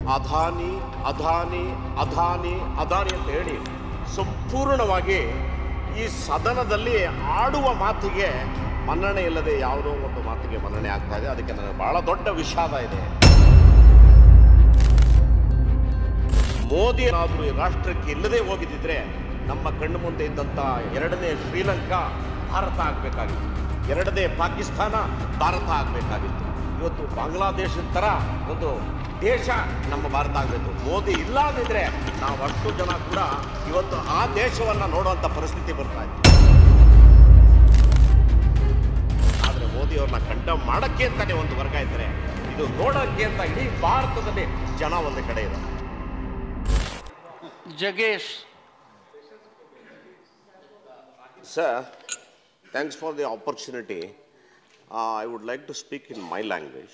ಅದಾನಿ ಅದಾನಿ ಅದಾನಿ ಅದಾನಿ ಅಂತ ಹೇಳಿ ಸಂಪೂರ್ಣವಾಗಿ ಈ ಸದನದಲ್ಲಿ ಆಡುವ ಮಾತಿಗೆ ಮನ್ನಣೆ ಇಲ್ಲದೆ ಯಾವುದೋ ಒಂದು ಮಾತಿಗೆ ಮನ್ನಣೆ ಆಗ್ತಾ ಇದೆ ಅದಕ್ಕೆ ನನಗೆ ಬಹಳ ದೊಡ್ಡ ವಿಷಾದ ಇದೆ ಮೋದಿ ಏನಾದರೂ ಈ ರಾಷ್ಟ್ರಕ್ಕೆ ಇಲ್ಲದೆ ಹೋಗಿದ್ದಿದ್ರೆ ನಮ್ಮ ಕಣ್ಣು ಮುಂದೆ ಇದ್ದಂಥ ಎರಡನೇ ಶ್ರೀಲಂಕಾ ಭಾರತ ಆಗಬೇಕಾಗಿತ್ತು ಎರಡನೇ ಪಾಕಿಸ್ತಾನ ಭಾರತ ಆಗಬೇಕಾಗಿತ್ತು ಇವತ್ತು ಬಾಂಗ್ಲಾದೇಶದ ಥರ ಒಂದು ದೇಶ ನಮ್ಮ ಭಾರತ ಆಗಬೇಕು ಮೋದಿ ಇಲ್ಲ ಅಂದಿದ್ರೆ ನಾವು ಅಷ್ಟು ಜನ ಕೂಡ ಇವತ್ತು ಆ ದೇಶವನ್ನು ನೋಡುವಂಥ ಪರಿಸ್ಥಿತಿ ಬರ್ತಾ ಇದೆ ಆದರೆ ಮೋದಿಯವ್ರನ್ನ ಕಂಡಮ್ ಮಾಡಕ್ಕೆ ಅಂತಾನೆ ಒಂದು ವರ್ಗ ಇದ್ದರೆ ಇದು ನೋಡೋಕ್ಕೆ ಅಂತ ಇಡೀ ಭಾರತದಲ್ಲಿ ಜನ ಒಂದು ಕಡೆ ಇದೆ Jagesh, Sir, thanks for the opportunity. Uh, I would like to speak in my language.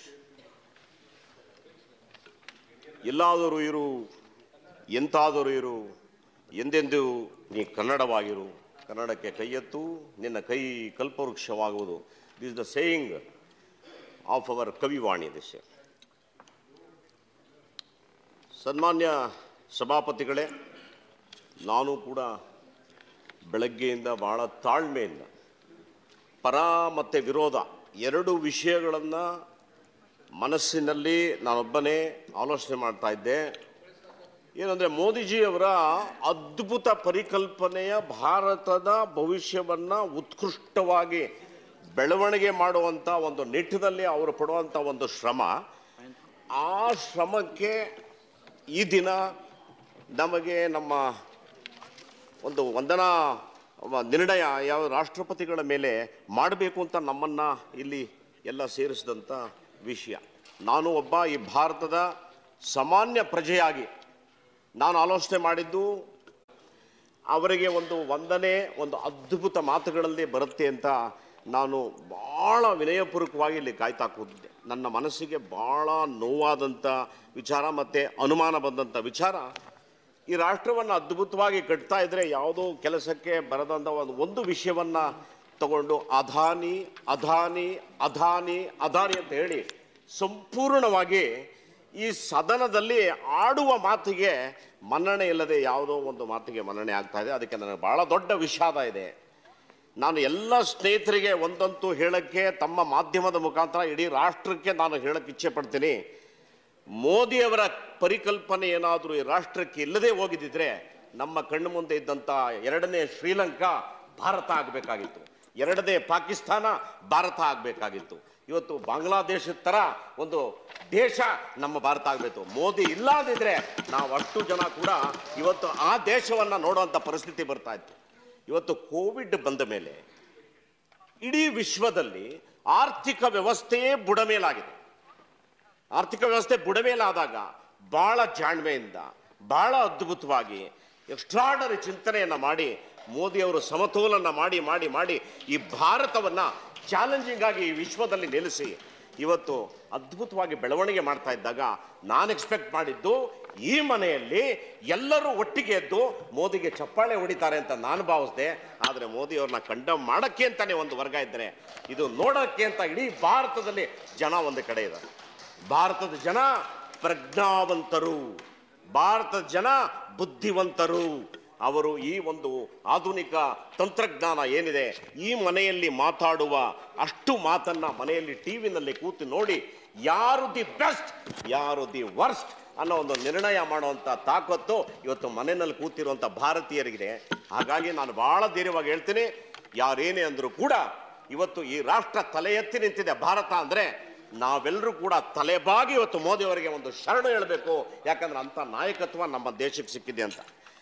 ಎಲ್ಲಾದರೂ ಇರು ಎಂತಾದರೂ ಇರು ಎಂದೆಂದು ನೀ ಕನ್ನಡವಾಗಿರು ಕನ್ನಡಕ್ಕೆ ಕೈ ಎತ್ತು ನಿನ್ನ ಕೈ ಕಲ್ಪವೃಕ್ಷವಾಗುವುದು this the saying of our ಕವಿವಾಣಿ ದಿಸ್ ಸನ್ಮಾನ್ಯ ಸಭಾಪತಿಗಳೇ ನಾನು ಕೂಡ ಬೆಳಗ್ಗೆಯಿಂದ ಬಹಳ ತಾಳ್ಮೆಯಿಂದ ಪರ ಮತ್ತು ವಿರೋಧ ಎರಡು ವಿಷಯಗಳನ್ನು ಮನಸ್ಸಿನಲ್ಲಿ ನಾನೊಬ್ಬನೇ ಆಲೋಚನೆ ಮಾಡ್ತಾ ಇದ್ದೆ ಏನಂದರೆ ಮೋದಿಜಿಯವರ ಅದ್ಭುತ ಪರಿಕಲ್ಪನೆಯ ಭಾರತದ ಭವಿಷ್ಯವನ್ನು ಉತ್ಕೃಷ್ಟವಾಗಿ ಬೆಳವಣಿಗೆ ಮಾಡುವಂಥ ಒಂದು ನಿಟ್ಟಿನಲ್ಲಿ ಅವರು ಪಡುವಂಥ ಒಂದು ಶ್ರಮ ಆ ಶ್ರಮಕ್ಕೆ ಈ ದಿನ ನಮಗೆ ನಮ್ಮ ಒಂದು ವಂದನಾ ವ- ನಿರ್ಣಯ ಯಾವ ರಾಷ್ಟ್ರಪತಿಗಳ ಮೇಲೆ ಮಾಡಬೇಕು ಅಂತ ನಮ್ಮನ್ನು ಇಲ್ಲಿ ಎಲ್ಲ ಸೇರಿಸಿದಂಥ ವಿಷಯ ನಾನು ಒಬ್ಬ ಈ ಭಾರತದ ಸಾಮಾನ್ಯ ಪ್ರಜೆಯಾಗಿ ನಾನು ಆಲೋಚನೆ ಮಾಡಿದ್ದು ಅವರಿಗೆ ಒಂದು ವಂದನೆ ಒಂದು ಅದ್ಭುತ ಮಾತುಗಳಲ್ಲಿ ಬರುತ್ತೆ ಅಂತ ನಾನು ಭಾಳ ವಿನಯಪೂರ್ವಕವಾಗಿ ಇಲ್ಲಿ ಕಾಯ್ತಾ ಕೂತಿದ್ದೆ ನನ್ನ ಮನಸ್ಸಿಗೆ ಭಾಳ ನೋವಾದಂಥ ವಿಚಾರ ಮತ್ತು ಅನುಮಾನ ಬಂದಂಥ ವಿಚಾರ ಈ ರಾಷ್ಟ್ರವನ್ನು ಅದ್ಭುತವಾಗಿ ಕಟ್ತಾ ಇದ್ರೆ ಯಾವುದೋ ಕೆಲಸಕ್ಕೆ ಬರದಂಥ ಒಂದು ಒಂದು ವಿಷಯವನ್ನು ತಗೊಂಡು ಅದಾನಿ ಅದಾನಿ ಅದಾನಿ ಅದಾನಿ ಅಂತ ಹೇಳಿ ಸಂಪೂರ್ಣವಾಗಿ ಈ ಸದನದಲ್ಲಿ ಆಡುವ ಮಾತಿಗೆ ಮನ್ನಣೆ ಇಲ್ಲದೆ ಯಾವುದೋ ಒಂದು ಮಾತಿಗೆ ಮನ್ನಣೆ ಆಗ್ತಾ ಇದೆ ಅದಕ್ಕೆ ನನಗೆ ಬಹಳ ದೊಡ್ಡ ವಿಷಾದ ಇದೆ ನಾನು ಎಲ್ಲ ಸ್ನೇಹಿತರಿಗೆ ಒಂದಂತೂ ಹೇಳಕ್ಕೆ ತಮ್ಮ ಮಾಧ್ಯಮದ ಮುಖಾಂತರ ಇಡೀ ರಾಷ್ಟ್ರಕ್ಕೆ ನಾನು ಹೇಳಕ್ಕೆ ಇಚ್ಛೆ ಪಡ್ತೀನಿ ಮೋದಿಯವರ ಪರಿಕಲ್ಪನೆ ಏನಾದರೂ ಈ ರಾಷ್ಟ್ರಕ್ಕೆ ಇಲ್ಲದೆ ಹೋಗಿದ್ದಿದ್ರೆ ನಮ್ಮ ಕಣ್ಣು ಮುಂದೆ ಇದ್ದಂಥ ಎರಡನೇ ಶ್ರೀಲಂಕಾ ಭಾರತ ಆಗಬೇಕಾಗಿತ್ತು ಎರಡನೇ ಪಾಕಿಸ್ತಾನ ಭಾರತ ಆಗಬೇಕಾಗಿತ್ತು ಇವತ್ತು ಬಾಂಗ್ಲಾದೇಶದ ಥರ ಒಂದು ದೇಶ ನಮ್ಮ ಭಾರತ ಆಗಬೇಕು ಮೋದಿ ಇಲ್ಲ ಅಂದಿದ್ರೆ ನಾವು ಅಷ್ಟು ಜನ ಕೂಡ ಇವತ್ತು ಆ ದೇಶವನ್ನು ನೋಡುವಂಥ ಪರಿಸ್ಥಿತಿ ಬರ್ತಾ ಇತ್ತು ಇವತ್ತು ಕೋವಿಡ್ ಬಂದ ಮೇಲೆ ಇಡೀ ವಿಶ್ವದಲ್ಲಿ ಆರ್ಥಿಕ ವ್ಯವಸ್ಥೆಯೇ ಬುಡಮೇಲಾಗಿದೆ ಆರ್ಥಿಕ ವ್ಯವಸ್ಥೆ ಬುಡಮೇಲಾದಾಗ ಬಹಳ ಜಾಣ್ಮೆಯಿಂದ ಬಹಳ ಅದ್ಭುತವಾಗಿ ಎಕ್ಸ್ಟ್ರಾಡರಿ ಚಿಂತನೆಯನ್ನು ಮಾಡಿ ಮೋದಿಯವರು ಸಮತೋಲನ ಮಾಡಿ ಮಾಡಿ ಮಾಡಿ ಈ ಭಾರತವನ್ನು ಚಾಲೆಂಜಿಂಗ್ ಆಗಿ ಈ ವಿಶ್ವದಲ್ಲಿ ನಿಲ್ಲಿಸಿ ಇವತ್ತು ಅದ್ಭುತವಾಗಿ ಬೆಳವಣಿಗೆ ಮಾಡ್ತಾ ಇದ್ದಾಗ ನಾನು ಎಕ್ಸ್ಪೆಕ್ಟ್ ಮಾಡಿದ್ದು ಈ ಮನೆಯಲ್ಲಿ ಎಲ್ಲರೂ ಒಟ್ಟಿಗೆ ಎದ್ದು ಮೋದಿಗೆ ಚಪ್ಪಾಳೆ ಹೊಡಿತಾರೆ ಅಂತ ನಾನು ಭಾವಿಸಿದೆ ಆದರೆ ಮೋದಿಯವ್ರನ್ನ ಕಂಡಮ್ ಮಾಡಕ್ಕೆ ಅಂತಾನೆ ಒಂದು ವರ್ಗ ಇದ್ದರೆ ಇದು ನೋಡೋಕ್ಕೆ ಅಂತ ಇಡೀ ಭಾರತದಲ್ಲಿ ಜನ ಒಂದು ಕಡೆ ಇದ್ದಾರೆ ಭಾರತದ ಜನ ಪ್ರಜ್ಞಾವಂತರು ಭಾರತದ ಜನ ಬುದ್ಧಿವಂತರು ಅವರು ಈ ಒಂದು ಆಧುನಿಕ ತಂತ್ರಜ್ಞಾನ ಏನಿದೆ ಈ ಮನೆಯಲ್ಲಿ ಮಾತಾಡುವ ಅಷ್ಟು ಮಾತನ್ನ ಮನೆಯಲ್ಲಿ ಟಿವಿನಲ್ಲಿ ಕೂತು ನೋಡಿ ಯಾರು ದಿ ಬೆಸ್ಟ್ ಯಾರು ದಿ ವರ್ಸ್ಟ್ ಅನ್ನೋ ಒಂದು ನಿರ್ಣಯ ಮಾಡುವಂಥ ತಾಕತ್ತು ಇವತ್ತು ಮನೆಯಲ್ಲಿ ಕೂತಿರುವಂಥ ಭಾರತೀಯರಿಗಿದೆ ಹಾಗಾಗಿ ನಾನು ಬಹಳ ಧೈರ್ಯವಾಗಿ ಹೇಳ್ತೀನಿ ಯಾರೇನೇ ಅಂದರೂ ಕೂಡ ಇವತ್ತು ಈ ರಾಷ್ಟ್ರ ತಲೆ ಎತ್ತಿ ನಿಂತಿದೆ ಭಾರತ ಅಂದರೆ ನಾವೆಲ್ಲರೂ ಕೂಡ ತಲೆಬಾಗಿ ಇವತ್ತು ಮೋದಿಯವರಿಗೆ ಒಂದು ಶರಣು ಹೇಳಬೇಕು ಯಾಕಂದ್ರೆ ಅಂಥ ನಾಯಕತ್ವ ನಮ್ಮ ದೇಶಕ್ಕೆ ಸಿಕ್ಕಿದೆ ಅಂತ